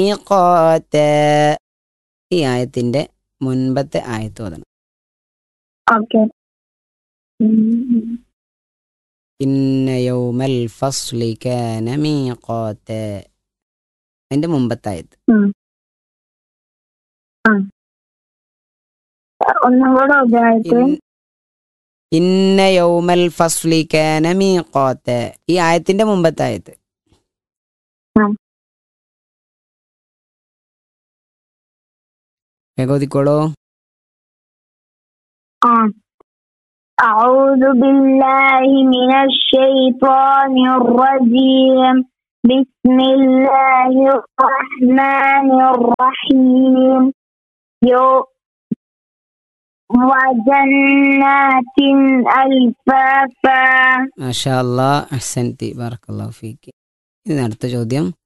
മീഖാത്ത്. ഈ ആയത്തിന്റെ മുൻപത്തെ ആയത്ത് ഓതണം ഓക്കെ ഇന്ന യൗമൽ ഫസ്ലി കാന മീഖാത്ത് അതിന്റെ മുമ്പത്തെ ആയത്ത് ഒന്നും കൂടെ ഉപയോഗിച്ച് ഇൻ- ഇന്ന യൗമൽ ഫസ്ലി കാന മീഖാത്ത് ഈ ആയത്തിന്റെ മുമ്പത്തെ ആയത്ത് ആ. ഏകോദിക്കോളൂ آه. أعوذ بالله من الشيطان الرجيم بسم الله الرحمن الرحيم يو وجنات ألفافا മാഷാ അല്ലാ അഹ്സൻതി ബാറക്കല്ലാഹു ഫീക്ക് ഇനി അടുത്ത ചോദ്യം